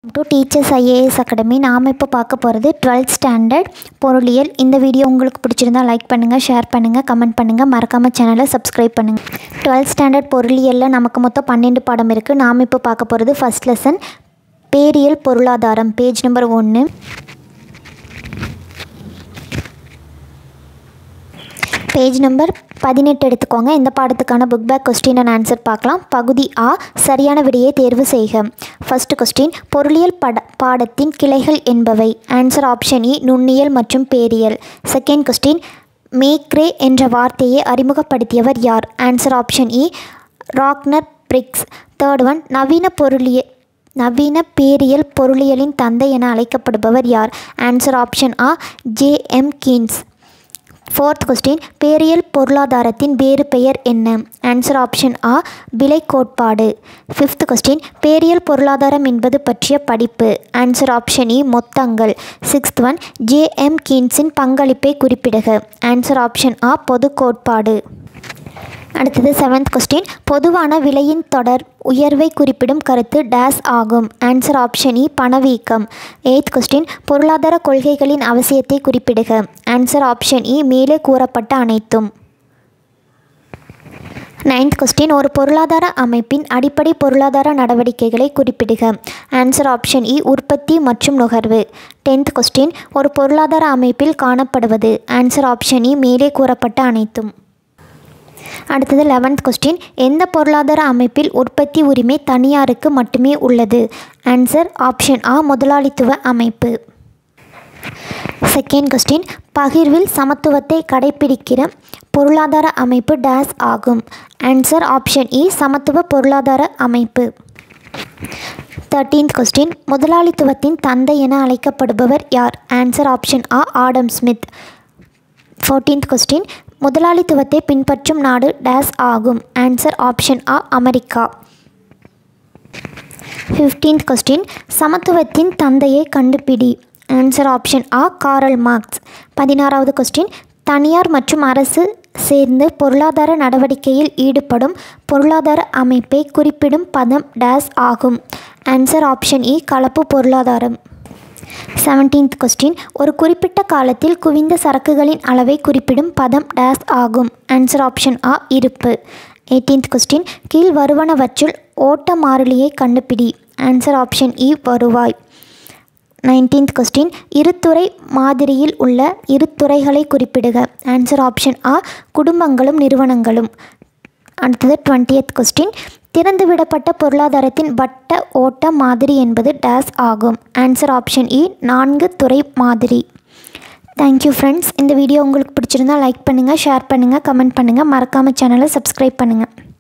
to teachers IAS academy நாம் இப்போ பார்க்க போகிறது டுவெல்த் ஸ்டாண்டர்ட் பொருளியல் இந்த வீடியோ உங்களுக்கு பிடிச்சிருந்தா லைக் பண்ணுங்கள் ஷேர் பண்ணுங்கள் கமெண்ட் பண்ணுங்கள் மறக்காமல் சேனலை சப்ஸ்கிரைப் பண்ணுங்கள் டுவெல்த் ஸ்டாண்டர்ட் பொருளியலில் நமக்கு மொத்தம் பன்னெண்டு பாடம் இருக்குது நாம் இப்போ பார்க்க போகிறது ஃபஸ்ட் லெசன் பேரியல் பொருளாதாரம் பேஜ் நம்பர் ஒன்று பேஜ் நம்பர் பதினெட்டு எடுத்துக்கோங்க இந்த பாடத்துக்கான book back question and answer பார்க்கலாம் பகுதி ஆ சரியான விடையை தேர்வு செய்க ஃபர்ஸ்ட் கொஸ்டின் பொருளியல் பட பாடத்தின் கிளைகள் என்பவை ஆன்சர் ஆப்ஷன் இ நுண்ணியல் மற்றும் பேரியல் செகண்ட் கொஸ்டின் மேக்ரே என்ற வார்த்தையை அறிமுகப்படுத்தியவர் யார் ஆன்சர் ஆப்ஷன் இ ராக்னர் பிரிக்ஸ் தேர்ட் ஒன் நவீன பொருளிய நவீன பேரியல் பொருளியலின் தந்தை என அழைக்கப்படுபவர் யார் ஆன்சர் ஆப்ஷன் ஆ J M Keynes fourth question பேரியல் பொருளாதாரத்தின் வேறு பெயர் என்ன ஆன்சர் ஆப்ஷன் ஆ விலை கோட்பாடு ஃபிஃப்த் கொஸ்டின் பேரியல் பொருளாதாரம் என்பது பற்றிய படிப்பு ஆன்சர் ஆப்ஷன் இ மொத்தங்கள் சிக்ஸ்த் ஒன் ஜே எம் கீன்ஸின் பங்களிப்பை குறிப்பிடுக ஆன்சர் ஆப்ஷன் ஆ பொது கோட்பாடு அடுத்தது செவன்த் கொஸ்டின் பொதுவான விலையின் தொடர் உயர்வை குறிப்பிடும் கருத்து டேஸ் ஆகும் ஆன்சர் ஆப்ஷன் இ பணவீக்கம் எய்த் கொஸ்டின் பொருளாதார கொள்கைகளின் அவசியத்தை குறிப்பிடுக ஆன்சர் ஆப்ஷன் இ மேலே கூறப்பட்ட அனைத்தும் நைன்த் கொஸ்டின் ஒரு பொருளாதார அமைப்பின் அடிப்படை பொருளாதார நடவடிக்கைகளை குறிப்பிடுக ஆன்சர் ஆப்ஷன் இ உற்பத்தி மற்றும் நுகர்வு டென்த் கொஸ்டின் ஒரு பொருளாதார அமைப்பில் காணப்படுவது ஆன்சர் ஆப்ஷன் இ மேலே கூறப்பட்ட அனைத்தும் அடுத்தது லெவன்த் கொஸ்டின் எந்த பொருளாதார அமைப்பில் உற்பத்தி உரிமை தனியாருக்கு மட்டுமே உள்ளது ஆன்சர் ஆப்ஷன் ஆ முதலாளித்துவ அமைப்பு செகண்ட் கொஸ்டின் பகிர்வில் சமத்துவத்தை கடைபிடிக்கிற பொருளாதார அமைப்பு டேஸ் ஆகும் ஆன்சர் ஆப்ஷன் இ சமத்துவ பொருளாதார அமைப்பு தேர்ட்டீன்த் கொஸ்டின் முதலாளித்துவத்தின் தந்தை என அழைக்கப்படுபவர் யார் ஆன்சர் ஆப்ஷன் ஆ ஆடம் ஸ்மித் ஃபோர்டீன்த் கொஸ்டின் முதலாளித்துவத்தை பின்பற்றும் நாடு டேஸ் ஆகும் ஆன்சர் ஆப்ஷன் ஆ அமெரிக்கா ஃபிஃப்டீன்த் கொஸ்டின் சமத்துவத்தின் தந்தையை கண்டுபிடி ஆன்சர் ஆப்ஷன் ஆ காரல் மார்க்ஸ் பதினாறாவது கொஸ்டின் தனியார் மற்றும் அரசு சேர்ந்து பொருளாதார நடவடிக்கையில் ஈடுபடும் பொருளாதார அமைப்பை குறிப்பிடும் பதம் டேஸ் ஆகும் ஆன்சர் ஆப்ஷன் இ கலப்பு பொருளாதாரம் செவன்டீன்த் கொஸ்டின் ஒரு குறிப்பிட்ட காலத்தில் குவிந்த சரக்குகளின் அளவை குறிப்பிடும் பதம் டேஸ் ஆகும் ஆன்சர் ஆப்ஷன் ஆ இருப்பு எயிட்டீன்த் கொஸ்டின் கீழ் வருவனவற்றுள் ஓட்ட மாறிலியை கண்டுபிடி ஆன்சர் ஆப்ஷன் இ வருவாய் நைன்டீன்த் கொஸ்டின் இருத்துறை மாதிரியில் உள்ள இரு துறைகளை குறிப்பிடுக ஆன்சர் ஆப்ஷன் ஆ குடும்பங்களும் நிறுவனங்களும் அடுத்தது டுவெண்ட்டியத் கொஸ்டின் திறந்துவிடப்பட்ட பொருளாதாரத்தின் வட்ட ஓட்ட மாதிரி என்பது டேஸ் ஆகும் ஆன்சர் ஆப்ஷன் இ நான்கு துறை மாதிரி தேங்க்யூ ஃப்ரெண்ட்ஸ் இந்த வீடியோ உங்களுக்கு பிடிச்சிருந்தா லைக் பண்ணுங்கள் ஷேர் பண்ணுங்கள் கமெண்ட் பண்ணுங்கள் மறக்காமல் சேனலை சப்ஸ்கிரைப் பண்ணுங்கள்